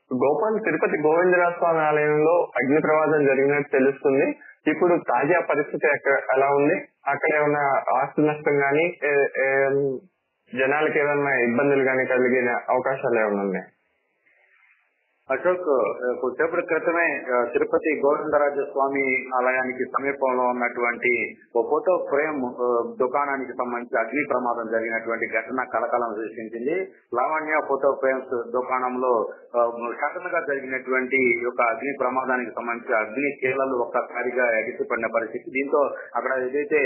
గోపాల్ తిరుపతి గోవిందరాజ స్వామి ఆలయంలో అగ్ని ప్రమాదం జరిగినట్టు తెలుస్తుంది ఇప్పుడు తాజా పరిస్థితి ఎక్కడ ఎలా ఉంది అక్కడ ఏమైనా ఆస్తి నష్టం గానీ ఏ- ఏం జనాలకి ఏమైనా ఇబ్బందులు గానీ కలిగిన అవకాశాలు ఏమైనా ఉన్నాయి అశోక్ కొద్దిసేపటి క్రితమే ఆ, తిరుపతి గోవిందరాజ స్వామి ఆలయానికి సమీపంలో ఉన్నటువంటి ఓ ఫోటో ఫ్రేమ్ ఆ, దుకాణానికి సంబంధించి అగ్ని ప్రమాదం జరిగినటువంటి ఘటన కలకలం సృష్టించింది లావణ్య ఫోటో ఫ్రేమ్స్ దుకాణంలో సడన్ గా జరిగినటువంటి ఈ యొక్క అగ్ని ప్రమాదానికి సంబంధించి అగ్ని కీలలు ఒక్కసారిగా ఎగిసిపడిన పరిస్థితి దీంతో అక్కడ ఏదైతే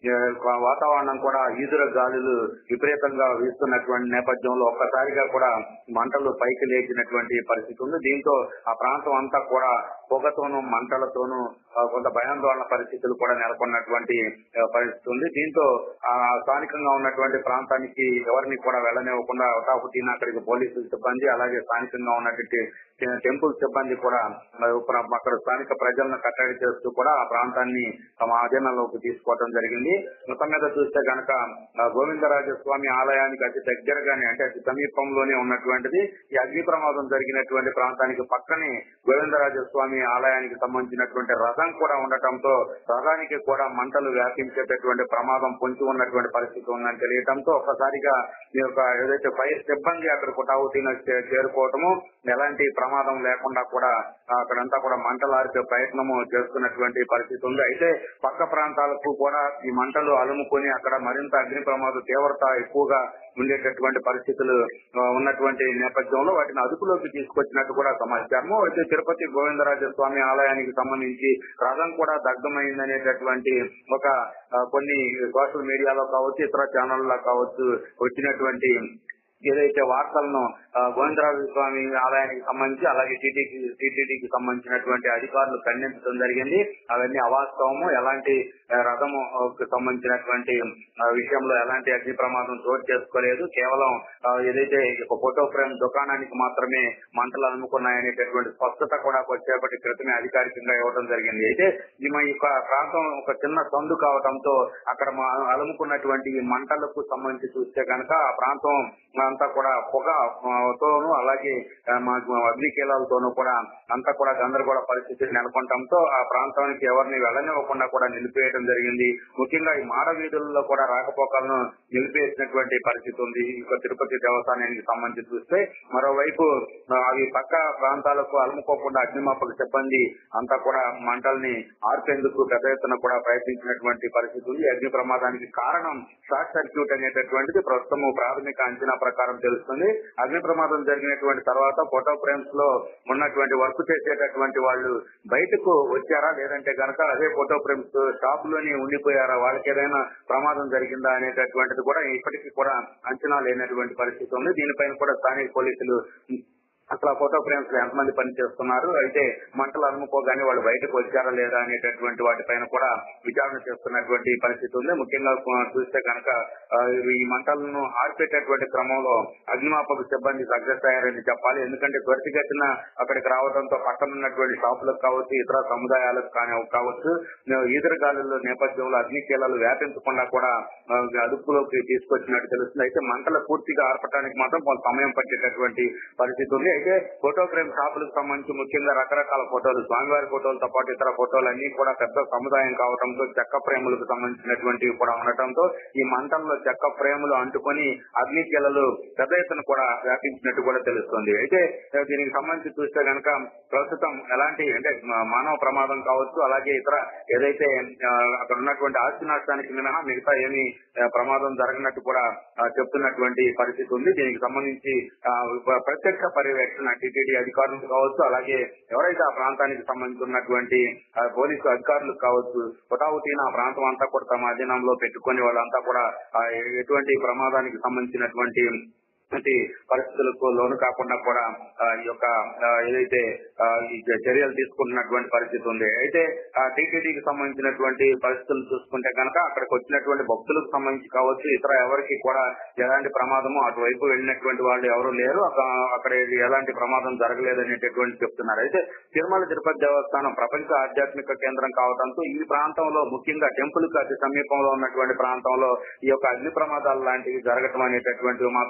ఆ, వాతావరణం కూడా ఈదుర గాలులు విపరీతంగా వీస్తున్నటువంటి నేపథ్యంలో ఒక్కసారిగా కూడా మంటలు పైకి లేచినటువంటి పరిస్థితి ఉంది దీంతో ఆ ప్రాంతం అంతా కూడా పొగతోనూ మంటలతోనూ ఆ, కొంత భయాందోళన పరిస్థితులు కూడా నెలకొన్నటువంటి ఆ, పరిస్థితి ఉంది దీంతో ఆ స్థానికంగా ఉన్నటువంటి ప్రాంతానికి ఎవరిని కూడా వెళ్ళనివ్వకుండా హుటాహుటీన అక్కడికి పోలీసుల సిబ్బంది అలాగే స్థానికంగా ఉన్నటువంటి టెంపుల్ సిబ్బంది కూడా మరి ప్ర- అక్కడ స్థానిక ప్రజలను కట్టడి చేస్తూ కూడా ఆ ప్రాంతాన్ని తమ ఆధీనంలోకి తీసుకోవడం జరిగింది మొత్తం మీద చూస్తే గనక ఆ, గోవిందరాజ స్వామి ఆలయానికి అతి దగ్గరగానే అంటే అతి సమీపంలోనే ఉన్నటువంటిది ఈ అగ్ని ప్రమాదం జరిగినటువంటి ప్రాంతానికి పక్కనే గోవిందరాజ స్వామి ఆలయానికి సంబంధించినటువంటి రథం కూడా ఉండటంతో రథానికి కూడా మంటలు వ్యాపించేటటువంటి ప్రమాదం పొంచి ఉన్నటువంటి పరిస్థితి ఉందని తెలియటంతో ఒక్కసారిగా ఈ యొక్క ఏదైతే ఫైర్ సిబ్బంది అక్కడ కుటావుటీన చేరుకోవటము ఎలాంటి ప్రమాదం లేకుండా కూడా ఆ, అక్కడంతా కూడా మంటలు ఆర్పే ప్రయత్నము చేస్తున్నటువంటి పరిస్థితి ఉంది అయితే పక్క ప్రాంతాలకు కూడా ఈ మంటలు అలుముకొని అక్కడ మరింత అగ్ని ప్రమాద తీవ్రత ఎక్కువగా ఉండేటటువంటి పరిస్థితులు ఆ, ఉన్నటువంటి నేపథ్యంలో వాటిని అదుపులోకి తీసుకొచ్చినట్టు కూడా సమాచారము అయితే తిరుపతి గోవిందరాజ స్వామి ఆలయానికి సంబంధించి రథం కూడా దగ్ధమైందనేటటువంటి ఒక ఆ, కొన్ని సోషల్ మీడియాలో కావచ్చు ఇతర ఛానల్లో కావచ్చు వచ్చినటువంటి ఏదైతే వార్తలను ఆ, గోవిందరాజ స్వామి ఆలయానికి సంబంధించి అలాగే టీటీకి టీటీడీకి సంబంధించినటువంటి అధికారులు ఖండించడం జరిగింది అవన్నీ అవాస్తవము ఎలాంటి ఆ, రథము ఆ, కు సంబంధించినటువంటి ఆ, విషయంలో ఎలాంటి అగ్ని ప్రమాదం చోటు చేసుకోలేదు కేవలం ఆ, ఏదైతే ఒక ఫోటో ఫ్రేమ్ దుకాణానికి మాత్రమే మంటలు అలుముకున్నాయనేటటువంటి స్పష్టత కూడా కొద్దిసేపటి క్రితమే అధికారికంగా ఇవ్వడం జరిగింది అయితే ఈ మా యొక్క ప్రాంతం ఒక చిన్న సందు కావడంతో అక్కడ మా అలుముకున్నటువంటి ఈ మంటలకు సంబంధించి చూస్తే కనుక ఆ ప్రాంతం అంతా కూడా పొగ ఆ, తోనూ అలాగే ఆ, మాకు అగ్నికీలాలతోనూ కూడా అంతా కూడా గందరగోళ పరిస్థితి నెలకొనడంతో ఆ ప్రాంతానికి ఎవరిని వెళ్ళనివ్వకుండా కూడా నిలిపేయడం జరిగింది ముఖ్యంగా ఈ మాడ వీధుల్లో కూడా రాకపోకలను నిలిపేసినటువంటి పరిస్థితి ఉంది ఇంకా తిరుపతి దేవస్థానానికి సంబంధించి చూస్తే మరోవైపు ఆ, అవి పక్క ప్రాంతాలకు అలుముకోకుండా అగ్నిమాపక సిబ్బంది అంతా కూడా మంటల్ని ఆర్పేందుకు పెద్ద ఎత్తున కూడా ప్రయత్నించినటువంటి పరిస్థితి ఉంది ఈ అగ్ని ప్రమాదానికి కారణం షార్ట్ సర్క్యూట్ అనేటటువంటిది ప్రస్తుతం ప్రాథమిక అంచనా ప్రకారం తెలుస్తుంది అగ్ని ప్రమాదం జరిగినటువంటి తర్వాత ఫోటో ఫ్రేమ్స్ లో ఉన్నటువంటి వర్క్ చేసేటటువంటి వాళ్ళు బయటకు వచ్చారా లేదంటే గనక అదే ఫోటో ఫ్రేమ్స్ షాప్ లోనే ఉండిపోయారా వాళ్ళకి ఏదైనా ప్రమాదం జరిగిందా అనేటటువంటిది కూడా ఇప్పటికీ కూడా అంచనా లేనటువంటి పరిస్థితి ఉంది దీనిపైన కూడా స్థానిక పోలీసులు అసలు ఆ ఫోటో ఫ్రేమ్స్ లో ఎంతమంది పని చేస్తున్నారు అయితే మంటలు అలుముకోగానే వాళ్ళు బయటకు వచ్చారా లేదా అనేటటువంటి వాటిపైన కూడా విచారణ చేస్తున్నటువంటి పరిస్థితి ఉంది ముఖ్యంగా ఆ, చూస్తే కనుక ఆ, ఈ మంటలను ఆర్పేటటువంటి క్రమంలో అగ్నిమాపక సిబ్బంది సక్సెస్ అయ్యారని చెప్పాలి ఎందుకంటే త్వరితగతిన అక్కడికి రావడంతో పక్కన ఉన్నటువంటి షాపులకు కావచ్చు ఇతర సముదాయాలకు కానీ కావచ్చు ఈదురుగాలుల నేపథ్యంలో అగ్నికీలాలు వ్యాపించకుండా కూడా ఆ, అదుపులోకి తీసుకొచ్చినట్టు తెలుస్తుంది అయితే మంటలు పూర్తిగా ఆర్పడానికి మాత్రం కొంత సమయం పట్టేటటువంటి పరిస్థితి ఉంది అయితే ఫోటో ఫ్రేమ్ షాపులకు సంబంధించి ముఖ్యంగా రకరకాల ఫోటోలు స్వామివారి ఫోటోలతో పాటు ఇతర ఫోటోలు అన్ని కూడా పెద్ద సముదాయం కావడంతో చెక్క ఫ్రేములకు సంబంధించినటువంటివి కూడా ఉండటంతో ఈ మంటల్లో చెక్క ఫ్రేములు అంటుకొని అగ్ని కిలలు పెద్ద ఎత్తున కూడా వ్యాపించినట్టు కూడా తెలుస్తుంది అయితే ఆ, దీనికి సంబంధించి చూస్తే కనుక ప్రస్తుతం ఎలాంటి అంటే మా- మానవ ప్రమాదం కావచ్చు అలాగే ఇతర ఏదైతే ఆ, అక్కడ ఉన్నటువంటి ఆస్తి నష్టానికి మినహా మిగతా ఏమీ ఆ, ప్రమాదం జరగనట్టు కూడా ఆ, చెప్తున్నటువంటి పరిస్థితి ఉంది దీనికి సంబంధించి ఆ, ప్ర- ప్రత్యక్ష పర్యవేక్షణ టీటీడీ అధికారులు కావచ్చు అలాగే ఎవరైతే ఆ ప్రాంతానికి సంబంధించినటువంటి ఆ, పోలీసు అధికారులు కావచ్చు హుటాహుటీన ఆ ప్రాంతం అంతా కూడా తమ అధీనంలో పెట్టుకొని వాళ్ళంతా కూడా ఆ, ఎటువంటి ప్రమాదానికి సంబంధించినటువంటి ఇటువంటి పరిస్థితులకు లోను కాకుండా కూడా ఆ, ఈ యొక్క ఆ, ఏదైతే ఆ, ఈ చర్యలు తీసుకుంటున్నటువంటి పరిస్థితి ఉంది అయితే ఆ టీటీడీకి సంబంధించినటువంటి పరిస్థితులు చూసుకుంటే కనుక అక్కడికి వచ్చినటువంటి భక్తులకు సంబంధించి కావచ్చు ఇతర ఎవరికి కూడా ఎలాంటి ప్రమాదము అటువైపు వెళ్ళినటువంటి వాళ్ళు ఎవరు లేరు అక్క- అక్కడ ఎలాంటి ప్రమాదం జరగలేదనేటటువంటి చెప్తున్నారు అయితే తిరుమల తిరుపతి దేవస్థానం ప్రపంచ ఆధ్యాత్మిక కేంద్రం కావడంతో ఈ ప్రాంతంలో ముఖ్యంగా టెంపుల్ కి అతి సమీపంలో ఉన్నటువంటి ప్రాంతంలో ఈ యొక్క అగ్ని ప్రమాదాలు లాంటివి జరగటం అనేటటువంటివి మాత్రం సీరియస్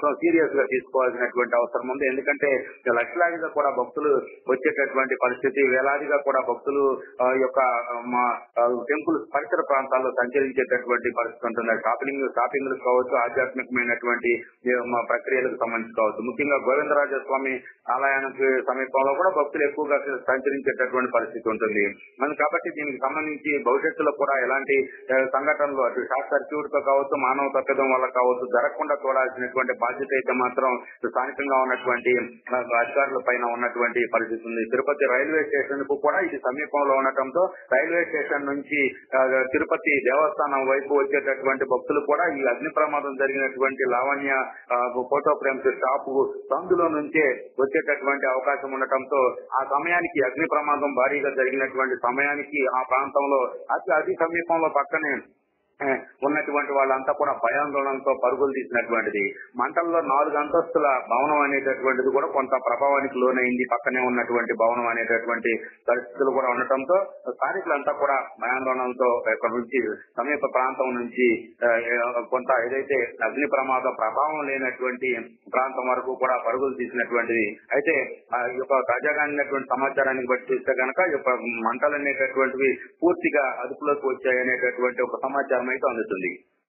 సీరియస్ గా తీసుకోవాల్సినటువంటి అవసరం ఉంది ఎందుకంటే లక్షలాదిగా కూడా భక్తులు వచ్చేటటువంటి పరిస్థితి వేలాదిగా కూడా భక్తులు ఆ, యొక్క ఆ, మా టెంపుల్ పరిసర ప్రాంతాల్లో సంచరించేటటువంటి పరిస్థితి ఉంటుంది షాపింగ్ షాపింగ్ కావచ్చు ఆధ్యాత్మికమైనటువంటి ఏ, మా ప్రక్రియలకు సంబంధించి కావచ్చు ముఖ్యంగా గోవిందరాజ స్వామి ఆలయానికి సమీపంలో కూడా భక్తులు ఎక్కువగా సంచరించేటటువంటి పరిస్థితి ఉంటుంది మరి కాబట్టి దీనికి సంబంధించి భవిష్యత్తులో కూడా ఎలాంటి ఆ, సంఘటనలు అటు షార్ట్ సర్క్యూట్ తో కావచ్చు మానవ తప్పిదం వల్ల కావచ్చు జరగకుండా చూడాల్సినటువంటి బాధ్యత అయితే మాత్రం స్థానికంగా ఉన్నటువంటి ఆ, అధికారుల పైన ఉన్నటువంటి పరిస్థితి ఉంది తిరుపతి రైల్వే స్టేషన్ కు కూడా ఇది సమీపంలో ఉండటంతో రైల్వే స్టేషన్ నుంచి ఆ, తిరుపతి దేవస్థానం వైపు వచ్చేటటువంటి భక్తులు కూడా ఈ అగ్ని ప్రమాదం జరిగినటువంటి లావణ్య ఆ, ఫోటో ఫ్రేమ్స్ షాపు సందులో నుంచే వచ్చేటటువంటి అవకాశం ఉండటంతో ఆ సమయానికి అగ్ని ప్రమాదం భారీగా జరిగినటువంటి సమయానికి ఆ ప్రాంతంలో అతి అతి సమీపంలో పక్కనే ఆ, ఉన్నటువంటి వాళ్ళంతా కూడా భయాందోళనతో పరుగులు తీసినటువంటిది మంటల్లో నాలుగు అంతస్తుల భవనం అనేటటువంటిది కూడా కొంత ప్రభావానికి లోనైంది పక్కనే ఉన్నటువంటి భవనం అనేటటువంటి పరిస్థితులు కూడా ఉండటంతో స్థానికులంతా కూడా భయాందోళనతో ఇక్కడ నుంచి సమీప ప్రాంతం నుంచి ఆ, కొంత ఏదైతే అగ్ని ప్రమాద ప్రభావం లేనటువంటి ప్రాంతం వరకు కూడా పరుగులు తీసినటువంటిది అయితే ఆ యొక్క తాజాగా అందినటువంటి సమాచారానికి బట్టి చూస్తే కనుక ఈ యొక్క మంటలు అనేటటువంటివి పూర్తిగా అదుపులోకి వచ్చాయి అనేటటువంటి ఒక సమాచారం అయితే అందుతుంది